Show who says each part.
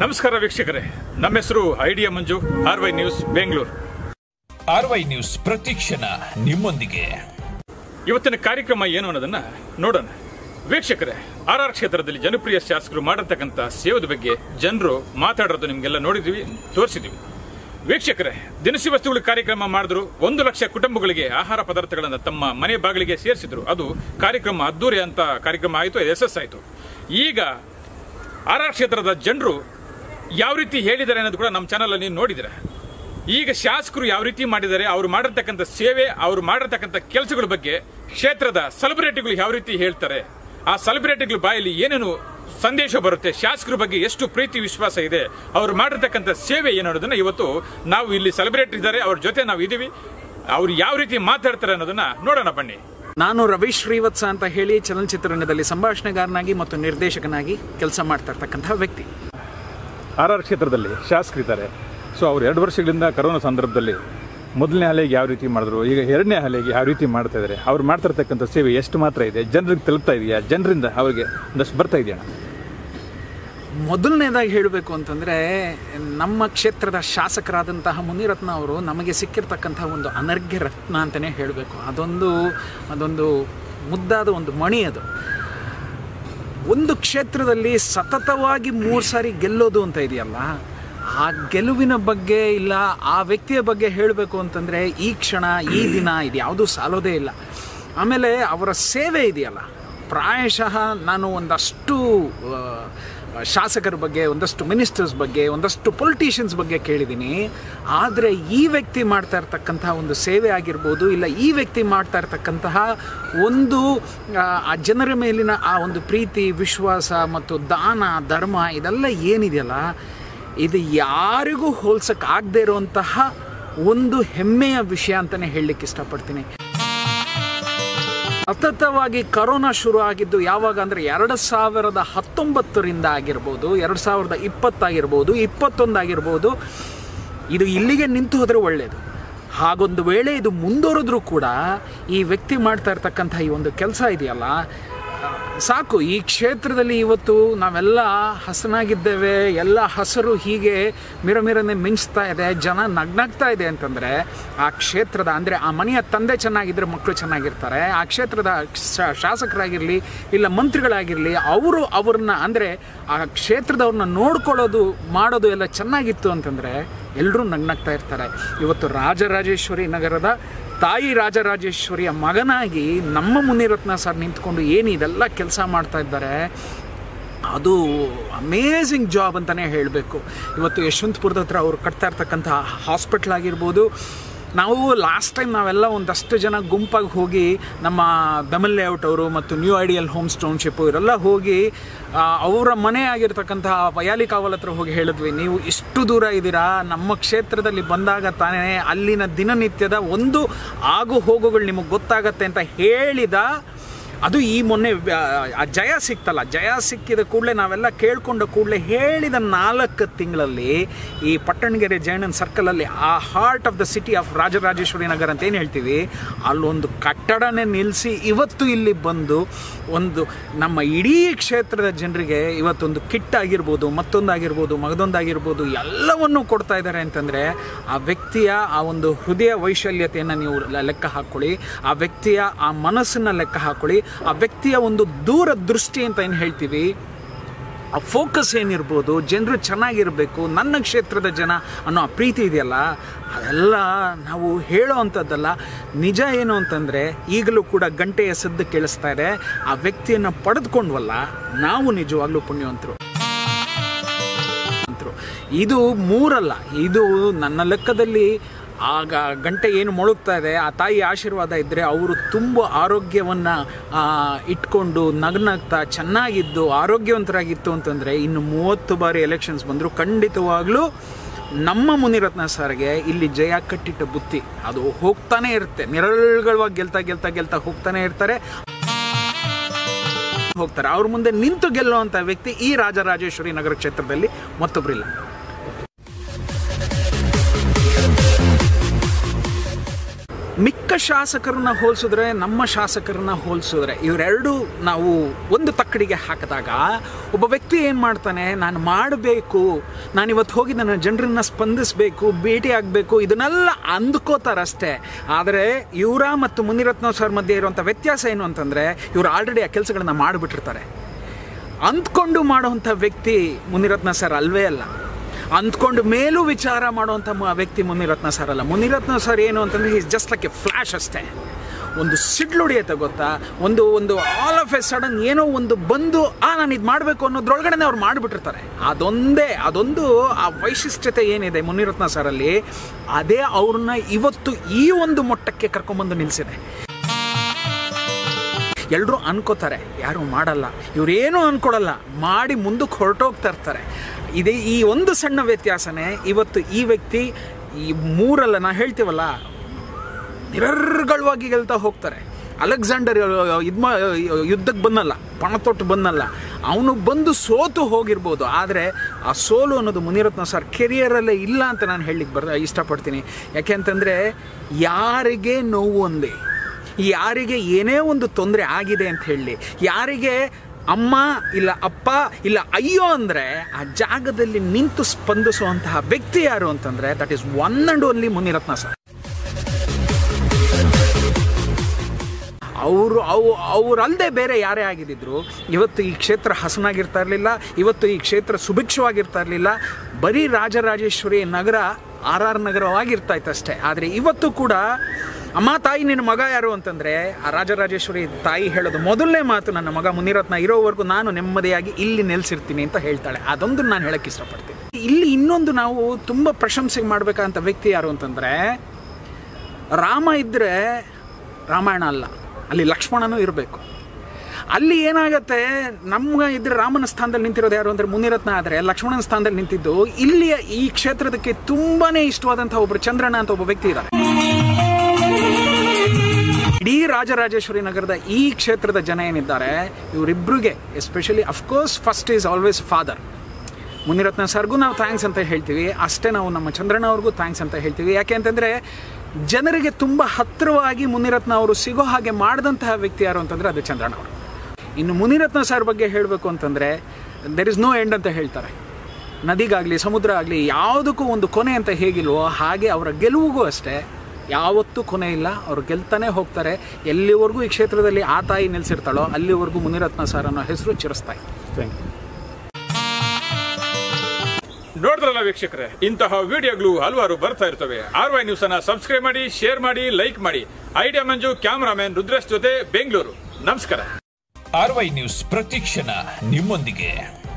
Speaker 1: ನಮಸ್ಕಾರ ವೀಕ್ಷಕರೇ ನಮ್ಮ ಹೆಸರು idea Manju R Y news Bengaluru
Speaker 2: RY news ಪ್ರತಿಕ್ಷಣ ನಿಮ್ಮೊಂದಿಗೆ
Speaker 1: ಇವತ್ತಿನ ಕಾರ್ಯಕ್ರಮ ಏನು ಅನ್ನೋದನ್ನ ನೋಡೋಣ ವೀಕ್ಷಕರೇ ಆರ್ ಆರ್ ಕ್ಷೇತ್ರದಲ್ಲಿ ಜನಪ್ರಿಯ ಶಾಸಕರು ಮಾಡಿರ್ತಕ್ಕಂಥ ಸೇವದ ಬಗ್ಗೆ ಜನರು ಮಾತಾಡೋದು ನಿಮಗೆಲ್ಲ ನೋಡಿದ್ವಿ ತೋರಿಸಿದ್ವಿ ವೀಕ್ಷಕರೇ ದಿನಸಿ ವಸ್ತುಗಳ ಕಾರ್ಯಕ್ರಮ ಮಾಡಿದ್ರು ಒಂದು ಲಕ್ಷ ಕುಟುಂಬಗಳಿಗೆ ಆಹಾರ ಪದಾರ್ಥಗಳನ್ನು ತಮ್ಮ ಮನೆ ಬಾಗಿಲಿಗೆ ಸೇರಿಸಿದ್ರು ಅದು ಕಾರ್ಯಕ್ರಮ ಅದ್ದೂರಿ ಅಂತ ಕಾರ್ಯಕ್ರಮ ಆಯಿತು ಯಶಸ್ಸಾಯಿತು ಈಗ ಆರ್ ಆರ್ ಕ್ಷೇತ್ರದ ಜನರು ಯಾವ ರೀತಿ ಹೇಳಿದ್ದಾರೆ ಅನ್ನೋದು ಕೂಡ ನಮ್ಮ ಚಾನಲ್ ನೀವು ನೋಡಿದ್ರೆ ಈಗ ಶಾಸಕರು ಯಾವ ರೀತಿ ಮಾಡಿದ್ದಾರೆ ಅವರು ಮಾಡಿರ್ತಕ್ಕಂಥ ಸೇವೆ ಅವರು ಮಾಡಿರ್ತಕ್ಕಂಥ ಕೆಲಸಗಳ ಬಗ್ಗೆ ಕ್ಷೇತ್ರದ ಸೆಲೆಬ್ರಿಟಿಗಳು ಯಾವ ರೀತಿ ಹೇಳ್ತಾರೆ ಆ ಸೆಲೆಬ್ರಿಟಿಗಳ ಬಾಯಲ್ಲಿ ಏನೇನು ಸಂದೇಶ ಬರುತ್ತೆ ಶಾಸಕರ ಬಗ್ಗೆ ಎಷ್ಟು ಪ್ರೀತಿ ವಿಶ್ವಾಸ ಇದೆ ಅವರು ಮಾಡಿರ್ತಕ್ಕಂಥ ಸೇವೆ ಏನು ಅನ್ನೋದನ್ನ ಇವತ್ತು ನಾವು ಇಲ್ಲಿ ಸೆಲೆಬ್ರಿಟಿ ಇದ್ದಾರೆ ಅವ್ರ ಜೊತೆ ನಾವು ಇದೀವಿ ಅವ್ರು ಯಾವ ರೀತಿ ಮಾತಾಡ್ತಾರೆ ಅನ್ನೋದನ್ನ ನೋಡೋಣ ಬನ್ನಿ
Speaker 3: ನಾನು ರವೀಶ್ ಶ್ರೀವತ್ಸ ಅಂತ ಹೇಳಿ ಚಲನಚಿತ್ರರಂಗದಲ್ಲಿ ಸಂಭಾಷಣೆಗಾರನಾಗಿ ಮತ್ತು ನಿರ್ದೇಶಕನಾಗಿ ಕೆಲಸ ಮಾಡ್ತಾ ಇರ್ತಕ್ಕಂತಹ ವ್ಯಕ್ತಿ
Speaker 1: ಆರ್ ಆರ್ ಕ್ಷೇತ್ರದಲ್ಲಿ ಶಾಸಕರಿದ್ದಾರೆ ಸೊ ಅವ್ರು ಎರಡು ವರ್ಷಗಳಿಂದ ಕರೋನಾ ಸಂದರ್ಭದಲ್ಲಿ ಮೊದಲನೇ ಅಲೆಗೆ ಯಾವ ರೀತಿ ಮಾಡಿದ್ರು ಈಗ ಎರಡನೇ ಅಲೆಗೆ ಯಾವ ರೀತಿ ಮಾಡ್ತಾ ಇದ್ದಾರೆ ಅವ್ರು ಮಾಡ್ತಿರ್ತಕ್ಕಂಥ ಸೇವೆ ಎಷ್ಟು ಮಾತ್ರ ಇದೆ ಜನರಿಗೆ ತಲುಪ್ತಾ ಇದೆಯಾ ಜನರಿಂದ ಅವರಿಗೆ ಒಂದಷ್ಟು ಬರ್ತಾ ಇದೆಯಾ
Speaker 3: ಮೊದಲನೇದಾಗಿ ಹೇಳಬೇಕು ಅಂತಂದರೆ ನಮ್ಮ ಕ್ಷೇತ್ರದ ಶಾಸಕರಾದಂತಹ ಮುನಿರತ್ನ ಅವರು ನಮಗೆ ಸಿಕ್ಕಿರ್ತಕ್ಕಂತಹ ಒಂದು ಅನರ್ಘ್ಯ ರತ್ನ ಅಂತಲೇ ಹೇಳಬೇಕು ಅದೊಂದು ಅದೊಂದು ಮುದ್ದಾದ ಒಂದು ಮಣಿ ಅದು ಒಂದು ಕ್ಷೇತ್ರದಲ್ಲಿ ಸತತವಾಗಿ ಮೂರು ಸಾರಿ ಗೆಲ್ಲೋದು ಅಂತ ಇದೆಯಲ್ಲ ಆ ಗೆಲುವಿನ ಬಗ್ಗೆ ಇಲ್ಲ ಆ ವ್ಯಕ್ತಿಯ ಬಗ್ಗೆ ಹೇಳಬೇಕು ಅಂತಂದರೆ ಈ ಕ್ಷಣ ಈ ದಿನ ಇದು ಯಾವುದೂ ಸಾಲೋದೇ ಇಲ್ಲ ಆಮೇಲೆ ಅವರ ಸೇವೆ ಇದೆಯಲ್ಲ ಪ್ರಾಯಶಃ ನಾನು ಒಂದಷ್ಟು ಆ, ಶಾಸಕರ ಬಗ್ಗೆ ಒಂದಷ್ಟು ಮಿನಿಸ್ಟರ್ಸ್ ಬಗ್ಗೆ ಒಂದಷ್ಟು ಪೊಲಿಟಿಷಿಯನ್ಸ್ ಬಗ್ಗೆ ಕೇಳಿದ್ದೀನಿ ಆದರೆ ಈ ವ್ಯಕ್ತಿ ಮಾಡ್ತಾ ಇರ್ತಕ್ಕಂತಹ ಒಂದು ಸೇವೆ ಆಗಿರ್ಬೋದು ಇಲ್ಲ ಈ ವ್ಯಕ್ತಿ ಮಾಡ್ತಾ ಇರ್ತಕ್ಕಂತಹ ಒಂದು ಆ, ಆ ಜನರ ಮೇಲಿನ ಆ ಒಂದು ಪ್ರೀತಿ ವಿಶ್ವಾಸ ಮತ್ತು ದಾನ ಧರ್ಮ ಇದೆಲ್ಲ ಏನಿದೆಯಲ್ಲ ಇದು ಯಾರಿಗೂ ಹೋಲ್ಸಕ್ಕೆ ಆಗದೆ ಇರುವಂತಹ ಒಂದು ಹೆಮ್ಮೆಯ ವಿಷಯ ಅಂತಲೇ ಹೇಳಲಿಕ್ಕೆ ಇಷ್ಟಪಡ್ತೀನಿ ಸತತವಾಗಿ ಕರೋನಾ ಶುರು ಆಗಿದ್ದು ಯಾವಾಗ ಅಂದರೆ ಎರಡು ಸಾವಿರದ ಹತ್ತೊಂಬತ್ತರಿಂದ ಆಗಿರ್ಬೋದು ಎರಡು ಸಾವಿರದ ಇಪ್ಪತ್ತಾಗಿರ್ಬೋದು ಇಪ್ಪತ್ತೊಂದಾಗಿರ್ಬೋದು ಇದು ಇಲ್ಲಿಗೆ ನಿಂತು ಹೋದರೆ ಒಳ್ಳೆಯದು ಹಾಗೊಂದು ವೇಳೆ ಇದು ಮುಂದುವರೆದ್ರೂ ಕೂಡ ಈ ವ್ಯಕ್ತಿ ಮಾಡ್ತಾ ಇರ್ತಕ್ಕಂಥ ಈ ಒಂದು ಕೆಲಸ ಇದೆಯಲ್ಲ ಆ, ಸಾಕು ಈ ಕ್ಷೇತ್ರದಲ್ಲಿ ಇವತ್ತು ನಾವೆಲ್ಲ ಹಸನಾಗಿದ್ದೇವೆ ಎಲ್ಲ ಹಸರು ಹೀಗೆ ಮಿರಮಿರನೆ ಮಿಂಚ್ತಾ ಇದೆ ಜನ ನಗ್ನಾಗ್ತಾ ಇದೆ ಅಂತಂದರೆ ಆ ಕ್ಷೇತ್ರದ ಅಂದರೆ ಆ ಮನೆಯ ತಂದೆ ಚೆನ್ನಾಗಿದ್ದರೆ ಮಕ್ಕಳು ಚೆನ್ನಾಗಿರ್ತಾರೆ ಆ ಕ್ಷೇತ್ರದ ಶಾ- ಶಾಸಕರಾಗಿರಲಿ ಇಲ್ಲ ಮಂತ್ರಿಗಳಾಗಿರಲಿ ಅವರು ಅವ್ರನ್ನ ಅಂದರೆ ಆ ಕ್ಷೇತ್ರದವ್ರನ್ನ ನೋಡ್ಕೊಳ್ಳೋದು ಮಾಡೋದು ಎಲ್ಲ ಚೆನ್ನಾಗಿತ್ತು ಅಂತಂದರೆ ಎಲ್ಲರೂ ನಗ್ನಾಗ್ತಾ ಇರ್ತಾರೆ ಇವತ್ತು ರಾಜರಾಜೇಶ್ವರಿ ನಗರದ ತಾಯಿ ರಾಜರಾಜೇಶ್ವರಿಯ ಮಗನಾಗಿ ನಮ್ಮ ಮುನಿರತ್ನ ಸರ್ ನಿಂತ್ಕೊಂಡು ಏನು ಇದೆಲ್ಲ ಕೆಲಸ ಮಾಡ್ತಾ ಇದ್ದಾರೆ ಅದು ಅಮೇಝಿಂಗ್ ಜಾಬ್ ಅಂತಲೇ ಹೇಳಬೇಕು ಇವತ್ತು ಯಶವಂತಪುರದ ಹತ್ರ ಅವ್ರು ಕಟ್ತಾ ಇರ್ತಕ್ಕಂಥ ಹಾಸ್ಪಿಟ್ಲ್ ಆಗಿರ್ಬೋದು ನಾವು ಲಾಸ್ಟ್ ಟೈಮ್ ನಾವೆಲ್ಲ ಒಂದಷ್ಟು ಜನ ಗುಂಪಾಗಿ ಹೋಗಿ ನಮ್ಮ ಬೆಮಲ್ ಲೇಔಟ್ ಅವರು ಮತ್ತು ನ್ಯೂ ಐಡಿಯಲ್ ಹೋಮ್ಸ್ ಟೌನ್ಶಿಪ್ ಇವರೆಲ್ಲ ಹೋಗಿ ಆ, ಅವರ ಮನೆ ಆಗಿರ್ತಕ್ಕಂತಹ ವಯಾಲಿ ಕಾವಲ್ ಹತ್ರ ಹೋಗಿ ಹೇಳಿದ್ವಿ ನೀವು ಇಷ್ಟು ದೂರ ಇದ್ದೀರಾ ನಮ್ಮ ಕ್ಷೇತ್ರದಲ್ಲಿ ಬಂದಾಗ ತಾನೇ ಅಲ್ಲಿನ ದಿನನಿತ್ಯದ ಒಂದು ಆಗು ಹೋಗುಗಳು ನಿಮಗೆ ಗೊತ್ತಾಗತ್ತೆ ಅಂತ ಹೇಳಿದ ಅದು ಈ ಮೊನ್ನೆ ಆ, ಆ ಜಯ ಸಿಕ್ತಲ್ಲ ಜಯ ಸಿಕ್ಕಿದ ಕೂಡಲೇ ನಾವೆಲ್ಲ ಕೇಳ್ಕೊಂಡ ಕೂಡಲೇ ಹೇಳಿದ ನಾಲ್ಕು ತಿಂಗಳಲ್ಲಿ ಈ ಪಟ್ಟಣಗೆರೆ ಜೈನನ್ ಸರ್ಕಲಲ್ಲಿ ಆ ಹಾರ್ಟ್ ಆಫ್ ದ ಸಿಟಿ ಆಫ್ ರಾಜರಾಜೇಶ್ವರಿ ನಗರ ಅಂತ ಏನು ಹೇಳ್ತೀವಿ ಅಲ್ಲೊಂದು ಕಟ್ಟಡನೇ ನಿಲ್ಲಿಸಿ ಇವತ್ತು ಇಲ್ಲಿ ಬಂದು ಒಂದು ನಮ್ಮ ಇಡೀ ಕ್ಷೇತ್ರದ ಜನರಿಗೆ ಇವತ್ತೊಂದು ಕಿಟ್ ಆಗಿರ್ಬೋದು ಮತ್ತೊಂದಾಗಿರ್ಬೋದು ಮಗದೊಂದಾಗಿರ್ಬೋದು ಎಲ್ಲವನ್ನೂ ಕೊಡ್ತಾ ಇದ್ದಾರೆ ಅಂತಂದರೆ ಆ ವ್ಯಕ್ತಿಯ ಆ ಒಂದು ಹೃದಯ ವೈಶಲ್ಯತೆಯನ್ನು ನೀವು ಲೆ- ಲೆಕ್ಕ ಹಾಕ್ಕೊಳ್ಳಿ ಆ ವ್ಯಕ್ತಿಯ ಆ ಮನಸ್ಸನ್ನು ಲೆಕ್ಕ ಹಾಕ್ಕೊಳ್ಳಿ ಆ ವ್ಯಕ್ತಿಯ ಒಂದು ದೂರ ದೃಷ್ಟಿ ಅಂತ ಏನು ಹೇಳ್ತೀವಿ ಆ ಫೋಕಸ್ ಏನಿರ್ಬೋದು ಜನರು ಚೆನ್ನಾಗಿರಬೇಕು ನನ್ನ ಕ್ಷೇತ್ರದ ಜನ ಅನ್ನೋ ಆ ಪ್ರೀತಿ ಇದೆಯಲ್ಲ ಅದೆಲ್ಲ ನಾವು ಹೇಳೋ ಅಂಥದ್ದಲ್ಲ ನಿಜ ಏನು ಅಂತಂದರೆ ಈಗಲೂ ಕೂಡ ಗಂಟೆಯ ಸದ್ದು ಕೇಳಿಸ್ತಾ ಇದೆ ಆ ವ್ಯಕ್ತಿಯನ್ನು ಪಡೆದುಕೊಂಡ್ವಲ್ಲ ನಾವು ನಿಜವಾಗ್ಲೂ ಪುಣ್ಯವಂತರು ಅಂತರು. ಇದು ಮೂರಲ್ಲ ಇದು ನನ್ನ ಲೆಕ್ಕದಲ್ಲಿ ಆಗ ಗಂಟೆ ಏನು ಮೊಳಗ್ತಾ ಇದೆ ಆ ತಾಯಿ ಆಶೀರ್ವಾದ ಇದ್ದರೆ ಅವರು ತುಂಬ ಆರೋಗ್ಯವನ್ನು ಇಟ್ಕೊಂಡು ನಗ್ನಗ್ತಾ ಚೆನ್ನಾಗಿದ್ದು ಆರೋಗ್ಯವಂತರಾಗಿತ್ತು ಅಂತಂದರೆ ಇನ್ನು ಮೂವತ್ತು ಬಾರಿ ಎಲೆಕ್ಷನ್ಸ್ ಬಂದರೂ ಖಂಡಿತವಾಗ್ಲೂ ನಮ್ಮ ಮುನಿರತ್ನ ಸರ್ಗೆ ಇಲ್ಲಿ ಜಯ ಕಟ್ಟಿಟ್ಟ ಬುತ್ತಿ ಅದು ಹೋಗ್ತಾನೆ ಇರುತ್ತೆ ನಿರಳ್ಗಳವಾಗಿ ಗೆಲ್ತಾ ಗೆಲ್ತಾ ಗೆಲ್ತಾ ಹೋಗ್ತಾನೆ ಇರ್ತಾರೆ ಹೋಗ್ತಾರೆ ಅವ್ರ ಮುಂದೆ ನಿಂತು ಗೆಲ್ಲುವಂಥ ವ್ಯಕ್ತಿ ಈ ರಾಜರಾಜೇಶ್ವರಿ ನಗರ ಕ್ಷೇತ್ರದಲ್ಲಿ ಮತ್ತೊಬ್ಬರಿಲ್ಲ ಮಿಕ್ಕ ಶಾಸಕರನ್ನ ಹೋಲಿಸಿದ್ರೆ ನಮ್ಮ ಶಾಸಕರನ್ನ ಹೋಲಿಸಿದ್ರೆ ಇವರೆರಡು ನಾವು ಒಂದು ತಕ್ಕಡಿಗೆ ಹಾಕಿದಾಗ ಒಬ್ಬ ವ್ಯಕ್ತಿ ಏನು ಮಾಡ್ತಾನೆ ನಾನು ಮಾಡಬೇಕು ನಾನು ಇವತ್ತು ಹೋಗಿ ನನ್ನ ಜನರನ್ನ ಸ್ಪಂದಿಸಬೇಕು ಭೇಟಿ ಆಗಬೇಕು ಇದನ್ನೆಲ್ಲ ಅಂದ್ಕೋತಾರಷ್ಟೇ ಆದರೆ ಇವರ ಮತ್ತು ಮುನಿರತ್ನ ಸರ್ ಮಧ್ಯೆ ಇರುವಂಥ ವ್ಯತ್ಯಾಸ ಏನು ಅಂತಂದರೆ ಇವರು ಆಲ್ರೆಡಿ ಆ ಕೆಲಸಗಳನ್ನ ಮಾಡಿಬಿಟ್ಟಿರ್ತಾರೆ ಅಂದ್ಕೊಂಡು ಮಾಡುವಂಥ ವ್ಯಕ್ತಿ ಮುನಿರತ್ನ ಸರ್ ಅಲ್ವೇ ಅಲ್ಲ ಅಂದ್ಕೊಂಡು ಮೇಲೂ ವಿಚಾರ ಮಾಡುವಂಥ ಮ- ವ್ಯಕ್ತಿ ಮುನಿರತ್ನ ಸರ್ ಅಲ್ಲ ಮುನಿರತ್ನ ಸರ್ ಏನು ಅಂತಂದರೆ is just like a flash ಅಷ್ಟೇ ಒಂದು ಸಿಡ್ಲುಡಿಯುತ್ತೆ ಗೊತ್ತಾ ಒಂದು ಒಂದು ಆಲ್ ಆಫ್ ಎ ಸಡನ್ ಏನೋ ಒಂದು ಬಂದು ಆ ನಾನು ಇದು ಮಾಡಬೇಕು ಅನ್ನೋದ್ರೊಳಗಡೆ ಅವ್ರು ಮಾಡಿಬಿಟ್ಟಿರ್ತಾರೆ ಅದೊಂದೇ ಅದೊಂದು ಆ ವೈಶಿಷ್ಟ್ಯತೆ ಏನಿದೆ ಮುನಿರತ್ನ ಸರಲ್ಲಿ ಅದೇ ಅವ್ರನ್ನ ಇವತ್ತು ಈ ಒಂದು ಮೊಟ್ಟಕ್ಕೆ ಕರ್ಕೊಂಬಂದು ನಿಲ್ಲಿಸಿದೆ ಎಲ್ಲರೂ ಅನ್ಕೋತಾರೆ ಯಾರು ಮಾಡಲ್ಲ ಇವರೇನು ಅನ್ಕೊಳಲ್ಲ ಮಾಡಿ ಮುಂದಕ್ಕೆ ಹೊರಟೋಗ್ತಾ ಇರ್ತಾರೆ ಇದೇ ಈ ಒಂದು ಸಣ್ಣ ವ್ಯತ್ಯಾಸನೇ ಇವತ್ತು ಈ ವ್ಯಕ್ತಿ ಈ ಮೂರಲ್ಲ ನಾ ಹೇಳ್ತೀವಲ್ಲ ನಿರರ್ಗಳವಾಗಿ ಗೆಲ್ತಾ ಹೋಗ್ತಾರೆ ಅಲೆಕ್ಸಾಂಡರ್ ಇದು ಮಾ ಯುದ್ಧಕ್ಕೆ ಬಂದಲ್ಲ ಪಣ ತೊಟ್ಟು ಬಂದಲ್ಲ ಅವನು ಬಂದು ಸೋತು ಹೋಗಿರ್ಬೋದು ಆದರೆ ಆ ಸೋಲು ಅನ್ನೋದು ಮುನಿರತ್ನ ಸರ್ ಕೆರಿಯರಲ್ಲೇ ಇಲ್ಲ ಅಂತ ನಾನು ಹೇಳಲಿಕ್ಕೆ ಬರ ಇಷ್ಟಪಡ್ತೀನಿ ಯಾಕೆಂತಂದರೆ ಯಾರಿಗೆ ನೋವು ಒಂದೇ ಯಾರಿಗೆ ಏನೇ ಒಂದು ತೊಂದರೆ ಆಗಿದೆ ಅಂತ ಹೇಳಿ ಯಾರಿಗೆ ಅಮ್ಮ ಇಲ್ಲ ಅಪ್ಪ ಇಲ್ಲ ಅಯ್ಯೋ ಅಂದರೆ ಆ ಜಾಗದಲ್ಲಿ ನಿಂತು ಸ್ಪಂದಿಸುವಂತಹ ವ್ಯಕ್ತಿ ಯಾರು ಅಂತಂದರೆ that is one and only Munirathna sir ಅವರು ಅವು ಅವರಲ್ಲದೆ ಬೇರೆ ಯಾರೇ ಆಗಿದ್ದಿದ್ರು ಇವತ್ತು ಈ ಕ್ಷೇತ್ರ ಹಸನಾಗಿರ್ತಾ ಇರಲಿಲ್ಲ ಇವತ್ತು ಈ ಕ್ಷೇತ್ರ ಸುಭಿಕ್ಷವಾಗಿರ್ತಾ ಇರಲಿಲ್ಲ ಬರೀ ರಾಜರಾಜೇಶ್ವರಿ ನಗರ ಆರ್ ಆರ್ ನಗರವಾಗಿರ್ತಾ ಇತ್ತು ಅಷ್ಟೇ ಆದರೆ ಇವತ್ತು ಕೂಡ ಅಮ್ಮ ತಾಯಿ ನಿನ್ನ ಮಗ ಯಾರು ಅಂತಂದರೆ ಆ ರಾಜರಾಜೇಶ್ವರಿ ತಾಯಿ ಹೇಳೋದು ಮೊದಲನೇ ಮಾತು ನನ್ನ ಮಗ ಮುನಿರತ್ನ ಇರೋವರೆಗೂ ನಾನು ನೆಮ್ಮದಿಯಾಗಿ ಇಲ್ಲಿ ನೆಲೆಸಿರ್ತೀನಿ ಅಂತ ಹೇಳ್ತಾಳೆ ಅದೊಂದು ನಾನು ಹೇಳಕ್ಕೆ ಇಷ್ಟಪಡ್ತೀನಿ ಇಲ್ಲಿ ಇನ್ನೊಂದು ನಾವು ತುಂಬ ಪ್ರಶಂಸೆ ಮಾಡಬೇಕಂತ ವ್ಯಕ್ತಿ ಯಾರು ಅಂತಂದರೆ ರಾಮ ಇದ್ದರೆ ರಾಮಾಯಣ ಅಲ್ಲ ಅಲ್ಲಿ ಲಕ್ಷ್ಮಣನೂ ಇರಬೇಕು ಅಲ್ಲಿ ಏನಾಗತ್ತೆ ನಮ್ಮ ಇದ್ರೆ ರಾಮನ ಸ್ಥಾನದಲ್ಲಿ ನಿಂತಿರೋದು ಯಾರು ಅಂದರೆ ಮುನಿರತ್ನ ಆದರೆ ಲಕ್ಷ್ಮಣನ ಸ್ಥಾನದಲ್ಲಿ ನಿಂತಿದ್ದು ಇಲ್ಲಿಯ ಈ ಕ್ಷೇತ್ರದಕ್ಕೆ ತುಂಬಾನೇ ಇಷ್ಟವಾದಂತಹ ಒಬ್ಬರು ಚಂದ್ರಣ್ಣ ಅಂತ ಒಬ್ಬ ವ್ಯಕ್ತಿ ಇದ್ದಾರೆ ಇಡೀ ರಾಜರಾಜೇಶ್ವರಿ ನಗರದ ಈ ಕ್ಷೇತ್ರದ ಜನ ಏನಿದ್ದಾರೆ ಇವರಿಬ್ಬರಿಗೆ especially of course first is always father Munirathna ಸರ್ಗೂ ನಾವು ಥ್ಯಾಂಕ್ಸ್ ಅಂತ ಹೇಳ್ತೀವಿ ಅಷ್ಟೇ ನಾವು ನಮ್ಮ ಚಂದ್ರಣ್ಣ ಅವ್ರಿಗೂ ಥ್ಯಾಂಕ್ಸ್ ಅಂತ ಹೇಳ್ತೀವಿ ಯಾಕೆ ಅಂತಂದರೆ ಜನರಿಗೆ ತುಂಬ ಹತ್ತಿರವಾಗಿ ಮುನಿರತ್ನ ಅವರು ಸಿಗೋ ಹಾಗೆ ಮಾಡಿದಂತಹ ವ್ಯಕ್ತಿ ಯಾರು ಅಂತಂದರೆ ಅದು ಚಂದ್ರಣ್ಣ ಅವರು ಇನ್ನು ಮುನಿರತ್ನ ಸರ್ ಬಗ್ಗೆ ಹೇಳಬೇಕು ಅಂತಂದರೆ ದೆರ್ ಇಸ್ ನೋ ಎಂಡ್ ಅಂತ ಹೇಳ್ತಾರೆ ನದಿಗಾಗಲಿ ಸಮುದ್ರ ಆಗಲಿ ಯಾವುದಕ್ಕೂ ಒಂದು ಕೊನೆ ಅಂತ ಹೇಗಿಲ್ವೋ ಹಾಗೆ ಅವರ ಗೆಲುವಿಗೂ ಅಷ್ಟೇ ಯಾವತ್ತೂ ಕೊನೆ ಇಲ್ಲ ಅವ್ರು ಗೆಲ್ತಾನೆ ಹೋಗ್ತಾರೆ ಎಲ್ಲಿವರೆಗೂ ಈ ಕ್ಷೇತ್ರದಲ್ಲಿ ಆ ತಾಯಿ ನೆಲೆಸಿರ್ತಾಳೋ ಅಲ್ಲಿವರೆಗೂ ಮುನಿರತ್ನ ಸರ್ ಅನ್ನೋ ಹೆಸರು ಚಿರಸ್ತಾಯಿ ಥ್ಯಾಂಕ್ ಯು
Speaker 1: ನೋಡಿದ್ರಲ್ಲ ವೀಕ್ಷಕರೇ ಇಂತಹ ವಿಡಿಯೋಗಳು ಹಲವಾರು ಬರ್ತಾ ಇರ್ತವೆ ಆರ್ ವೈ ನ್ಯೂಸ್ ಅನ್ನ ಸಬ್ಸ್ಕ್ರೈಬ್ ಮಾಡಿ ಶೇರ್ ಮಾಡಿ ಲೈಕ್ ಮಾಡಿ ಐಡಿಯಾ ಮಂಜು ಕ್ಯಾಮರಾಮನ್ ರುದ್ರೇಶ್ ಜೊತೆ ಬೆಂಗಳೂರು ನಮಸ್ಕಾರ
Speaker 2: ಆರ್ ವೈ ನ್ಯೂಸ್ ಪ್ರತಿಕ್ಷಣ ನಿಮ್ಮೊಂದಿಗೆ